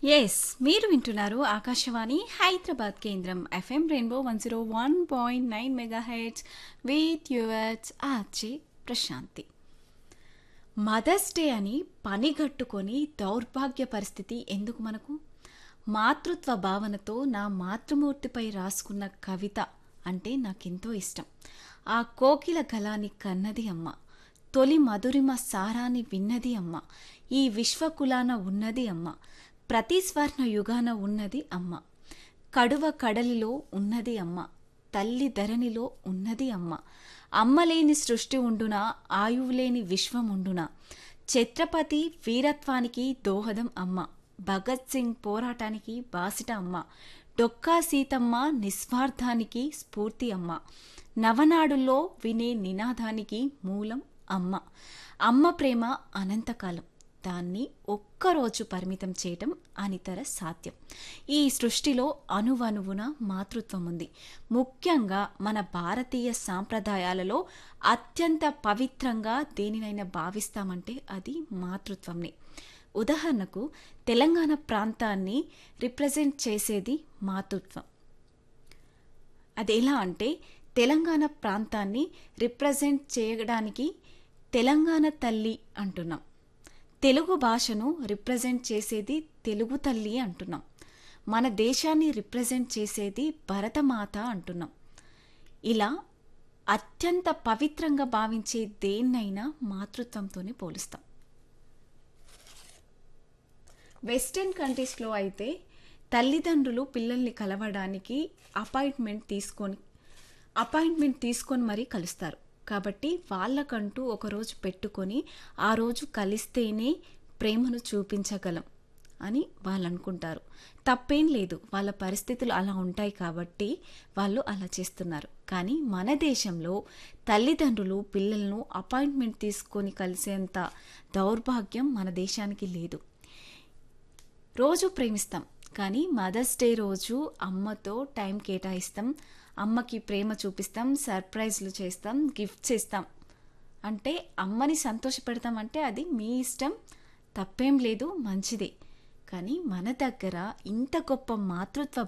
yes మీరు వింటున్నారు ఆకాశవాణి హైదరాబాద్ కేంద్రం FM rainbow one zero one point nine megahertz with yours ఆర్చి ప్రశాంతి మదర్స్ డే అని పనిగట్టుకొని దౌర్భాగ్య పరిస్థితి ఎందుకు మనకు మాతృత్వ భావనతో నా మాతృమూర్తిపై రాసుకున్న కవిత అంటే నాకెంతో ఇష్టం ఆ కోకిల గలాని కన్నది అమ్మ తొలి మధురిమ సారాన్ని విన్నది అమ్మ ఈ విశ్వకులాన ఉన్నది అమ్మ ప్రతి స్వర్ణ యుగాన ఉన్నది అమ్మ కడువ కడలిలో ఉన్నది అమ్మ తల్లి ధరణిలో ఉన్నది అమ్మ అమ్మలేని సృష్టి ఉండునా ఆయువులేని విశ్వం ఉండునా ఛత్రపతి వీరత్వానికి దోహదం అమ్మ భగత్ సింగ్ పోరాటానికి బాసిట అమ్మ డొక్కా సీతమ్మ నిస్వార్థానికి స్ఫూర్తి అమ్మ నవనాడుల్లో వినే నినాదానికి మూలం అమ్మ అమ్మ ప్రేమ అనంతకాలం దాన్ని ఒక్కరోజు పరిమితం చేయటం అనితర సాధ్యం ఈ సృష్టిలో అణువణువున మాతృత్వం ఉంది ముఖ్యంగా మన భారతీయ సాంప్రదాయాలలో అత్యంత పవిత్రంగా దేనినైనా భావిస్తామంటే అది మాతృత్వంని ఉదాహరణకు తెలంగాణ ప్రాంతాన్ని రిప్రజెంట్ చేసేది మాతృత్వం అది ఎలా అంటే తెలంగాణ ప్రాంతాన్ని రిప్రజెంట్ చేయడానికి తెలంగాణ తల్లి అంటున్నాం తెలుగు భాషను రిప్రజెంట్ చేసేది తెలుగు తల్లి అంటున్నాం మన దేశాన్ని రిప్రజెంట్ చేసేది భరతమాత అంటున్నాం ఇలా అత్యంత పవిత్రంగా భావించే దేన్నైనా మాతృత్వంతోనే పోలుస్తాం వెస్టర్న్ కంట్రీస్లో అయితే తల్లిదండ్రులు పిల్లల్ని కలవడానికి అపాయింట్మెంట్ తీసుకొని అపాయింట్మెంట్ తీసుకొని మరీ కలుస్తారు కాబట్టి వాళ్ళకంటూ ఒకరోజు పెట్టుకొని ఆ రోజు కలిస్తేనే ప్రేమను చూపించగలం అని వాళ్ళు అనుకుంటారు తప్పేం లేదు వాళ్ళ పరిస్థితులు అలా ఉంటాయి కాబట్టి వాళ్ళు అలా చేస్తున్నారు కానీ మన దేశంలో తల్లిదండ్రులు పిల్లలను అపాయింట్మెంట్ తీసుకొని కలిసేంత దౌర్భాగ్యం మన దేశానికి లేదు రోజు ప్రేమిస్తాం కానీ మదర్స్ డే రోజు అమ్మతో టైం కేటాయిస్తాం అమ్మకి ప్రేమ చూపిస్తాం సర్ప్రైజ్లు చేస్తాం గిఫ్ట్స్ ఇస్తాం అంటే అమ్మని సంతోషపెడతాం అంటే అది మీ ఇష్టం తప్పేం లేదు మంచిదే కానీ మన దగ్గర ఇంత గొప్ప మాతృత్వ